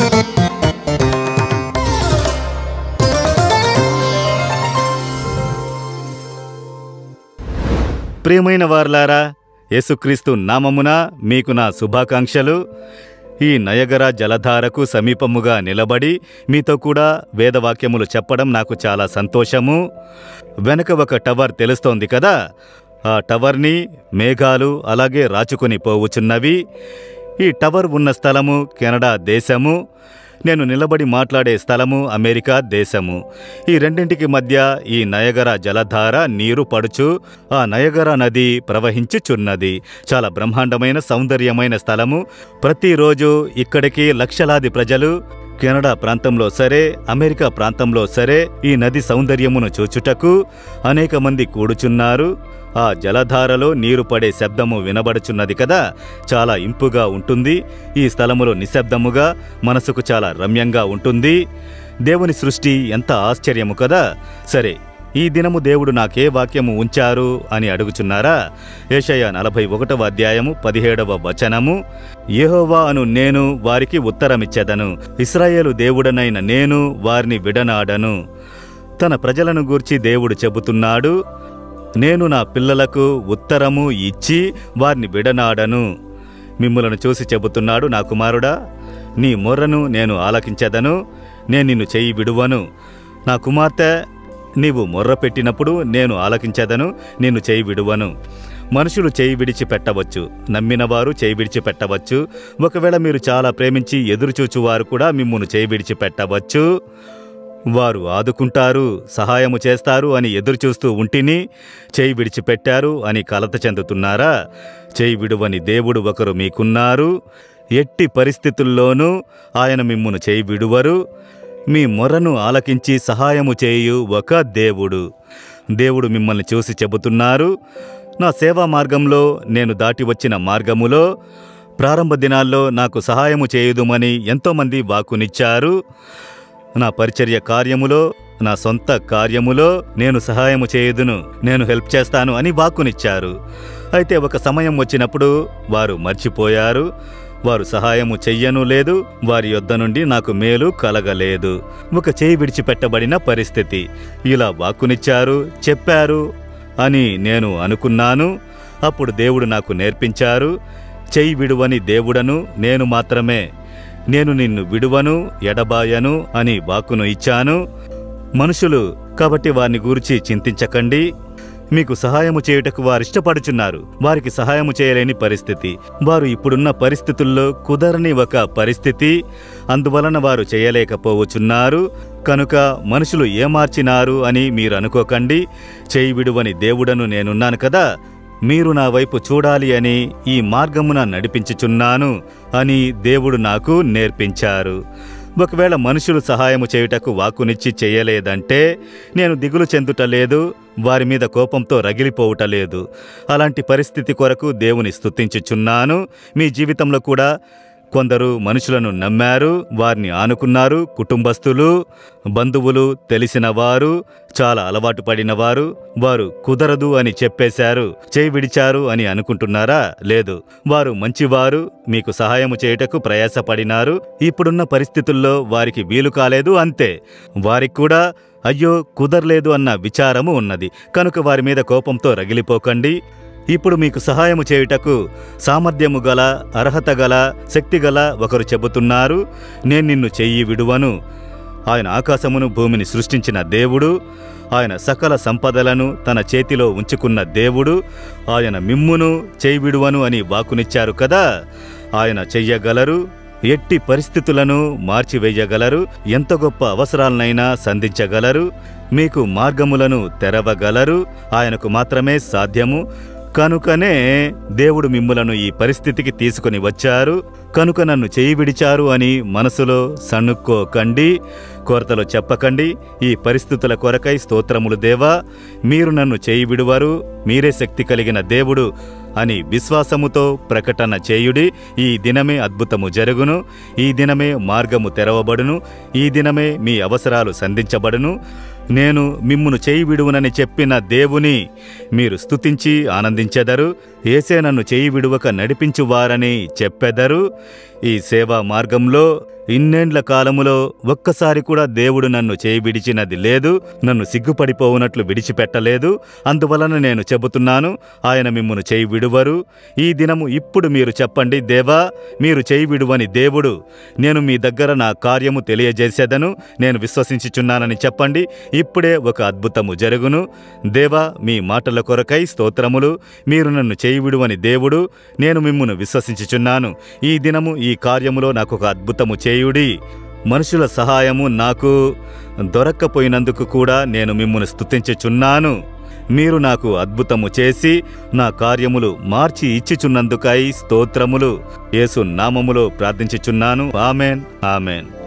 ప్రియమైన వారలారా యేసుక్రీస్తు నామమున మీకు నా శుభాకాంక్షలు ఈ నయగర జలధారకు సమీపముగా నిలబడి మీతో కూడా వేదవాక్యములు చెప్పడం నాకు చాలా సంతోషము వెనక ఒక టవర్ తెలుస్తోంది కదా ఆ టవర్ని మేఘాలు అలాగే రాచుకొని పోవుచున్నవి ఈ టవర్ ఉన్న స్థలము కెనడా దేశము నేను నిలబడి మాట్లాడే స్థలము అమెరికా దేశము ఈ రెండింటికి మధ్య ఈ నయగర జలధార నీరు పడుచు ఆ నయగర నది ప్రవహించుచున్నది చాలా బ్రహ్మాండమైన సౌందర్యమైన స్థలము ప్రతిరోజు ఇక్కడికి లక్షలాది ప్రజలు కెనడా ప్రాంతంలో సరే అమెరికా ప్రాంతంలో సరే ఈ నది సౌందర్యమును చూచుటకు అనేక మంది కూడుచున్నారు ఆ జలధారలో నీరు పడే శబ్దము వినబడుచున్నది కదా చాలా ఇంపుగా ఉంటుంది ఈ స్థలములో నిశ్శబ్దముగా మనసుకు చాలా రమ్యంగా ఉంటుంది దేవుని సృష్టి ఎంత ఆశ్చర్యము కదా సరే ఈ దినము దేవుడు నాకే వాక్యము ఉంచారు అని అడుగుచున్నారా ఏషయ నలభై ఒకటవ అధ్యాయము పదిహేడవ వచనము యెహోవా అను నేను వారికి ఉత్తరమిచ్చెదను ఇస్రాయేలు దేవుడనైన నేను వారిని విడనాడను తన ప్రజలను గూర్చి దేవుడు చెబుతున్నాడు నేను నా పిల్లలకు ఉత్తరము ఇచ్చి వారిని విడనాడను మిమ్ములను చూసి చెబుతున్నాడు నా కుమారుడా నీ మొర్రను నేను ఆలకించెదను నేను నిన్ను చెయ్యి విడువను నా కుమార్తె నీవు మొర్ర పెట్టినప్పుడు నేను ఆలకించెదను నిన్ను చేయి విడువను మనుషులు చేయి విడిచి పెట్టవచ్చు నమ్మినవారు చేయి విడిచి పెట్టవచ్చు ఒకవేళ మీరు చాలా ప్రేమించి ఎదురుచూచువారు కూడా మిమ్మును చేయి విడిచి పెట్టవచ్చు వారు ఆదుకుంటారు సహాయము చేస్తారు అని ఎదురుచూస్తూ ఉంటిని చేయి విడిచిపెట్టారు అని కలత చెందుతున్నారా చేయి విడువని దేవుడు ఒకరు మీకున్నారు ఎట్టి పరిస్థితుల్లోనూ ఆయన మిమ్మును చేయి విడువరు మీ మొరను ఆలకించి సహాయము చేయు ఒక దేవుడు దేవుడు మిమ్మల్ని చూసి చెబుతున్నారు నా సేవా మార్గంలో నేను దాటి వచ్చిన మార్గములో ప్రారంభ దినాల్లో నాకు సహాయము చేయుదుమని ఎంతోమంది వాకునిచ్చారు నా పరిచర్య కార్యములో నా సొంత కార్యములో నేను సహాయము చేయుదును నేను హెల్ప్ చేస్తాను అని వాక్కునిచ్చారు అయితే ఒక సమయం వచ్చినప్పుడు వారు మర్చిపోయారు వారు సహాయము చెయ్యను లేదు వారి యొద్ద నుండి నాకు మేలు కలగలేదు ఒక చేయి విడిచిపెట్టబడిన పరిస్థితి ఇలా వాక్కునిచ్చారు చెప్పారు అని నేను అనుకున్నాను అప్పుడు దేవుడు నాకు నేర్పించారు చెయ్యి విడువని దేవుడను నేను మాత్రమే నేను నిన్ను విడువను ఎడబాయను అని వాక్కును ఇచ్చాను మనుషులు కాబట్టి వారిని గూర్చి చింతించకండి మీకు సహాయము చేయుటకు వారు ఇష్టపడుచున్నారు వారికి సహాయము చేయలేని పరిస్థితి వారు ఇప్పుడున్న పరిస్థితుల్లో కుదరని ఒక పరిస్థితి అందువలన వారు చేయలేకపోవచున్నారు కనుక మనుషులు ఏమార్చినారు అని మీరు అనుకోకండి చేయి విడువని దేవుడను నేనున్నాను కదా మీరు నా వైపు చూడాలి అని ఈ మార్గమున నడిపించుచున్నాను అని దేవుడు నాకు నేర్పించారు ఒకవేళ మనుషులు సహాయము చేయుటకు వాక్కునిచ్చి చేయలేదంటే నేను దిగులు చెందుటలేదు వారి మీద కోపంతో రగిలిపోవుటలేదు అలాంటి పరిస్థితి కొరకు దేవుని స్తుతించుచున్నాను మీ జీవితంలో కూడా కొందరు మనుషులను నమ్మారు వారిని ఆనుకున్నారు కుటుంబస్తులు బంధువులు తెలిసిన వారు చాలా అలవాటు పడిన వారు వారు కుదరదు అని చెప్పేశారు చేయి విడిచారు అని అనుకుంటున్నారా లేదు వారు మంచివారు మీకు సహాయము చేయుటకు ప్రయాసపడినారు ఇప్పుడున్న పరిస్థితుల్లో వారికి వీలు కాలేదు అంతే వారికి కూడా అయ్యో కుదరలేదు అన్న విచారము ఉన్నది కనుక వారి మీద కోపంతో రగిలిపోకండి ఇప్పుడు మీకు సహాయము చేయుటకు సామర్థ్యము గల అర్హత గల శక్తి గల ఒకరు చెబుతున్నారు నేను నిన్ను చెయ్యి విడువను ఆయన ఆకాశమును భూమిని సృష్టించిన దేవుడు ఆయన సకల సంపదలను తన చేతిలో ఉంచుకున్న దేవుడు ఆయన మిమ్మును చేయి విడువను అని వాకునిచ్చారు కదా ఆయన చెయ్యగలరు ఎట్టి పరిస్థితులను మార్చివేయగలరు ఎంత గొప్ప అవసరాలనైనా సంధించగలరు మీకు మార్గములను తెరవగలరు ఆయనకు మాత్రమే సాధ్యము కనుకనే దేవుడు మిమ్ములను ఈ పరిస్థితికి తీసుకుని వచ్చారు కనుక నన్ను చేయి విడిచారు అని మనసులో సణుక్కోకండి కొరతలో చెప్పకండి ఈ పరిస్థితుల కొరకై స్తోత్రములు దేవా మీరు నన్ను చేయి విడువారు మీరే శక్తి కలిగిన దేవుడు అని విశ్వాసముతో ప్రకటన చేయుడి ఈ దినమే అద్భుతము జరుగును ఈ దినమే మార్గము తెరవబడును ఈ దినమే మీ అవసరాలు సంధించబడును నేను మిమ్మును చేయి విడువునని చెప్పిన దేవుని మీరు స్తుతించి ఆనందించెదరు ఏసే నన్ను చేయి విడువక నడిపించువారని చెప్పెదరు ఈ సేవా మార్గంలో ఇన్నేండ్ల కాలములో ఒక్కసారి కూడా దేవుడు నన్ను చేయి విడిచినది లేదు నన్ను సిగ్గుపడిపోవునట్లు విడిచిపెట్టలేదు అందువలన నేను చెబుతున్నాను ఆయన మిమ్మును చేయి విడువరు ఈ దినము ఇప్పుడు మీరు చెప్పండి దేవా మీరు చేయి విడువని దేవుడు నేను మీ దగ్గర నా కార్యము తెలియజేసేదను నేను విశ్వసించుచున్నానని చెప్పండి ఇప్పుడే ఒక అద్భుతము జరుగును దేవా మీ మాటల కొరకై స్తోత్రములు మీరు నన్ను చేయి విడువని దేవుడు నేను మిమ్మును విశ్వసించుచున్నాను ఈ దినము ఈ కార్యములో నాకు ఒక అద్భుతము చేయుడి మనుషుల సహాయము నాకు దొరక్కపోయినందుకు కూడా నేను మిమ్మును స్తుతించుచున్నాను మీరు నాకు అద్భుతము చేసి నా కార్యములు మార్చి ఇచ్చిచున్నందుకై స్తోత్రములు యేసు నామములో ప్రార్థించుచున్నాను ఆమెన్ ఆమెన్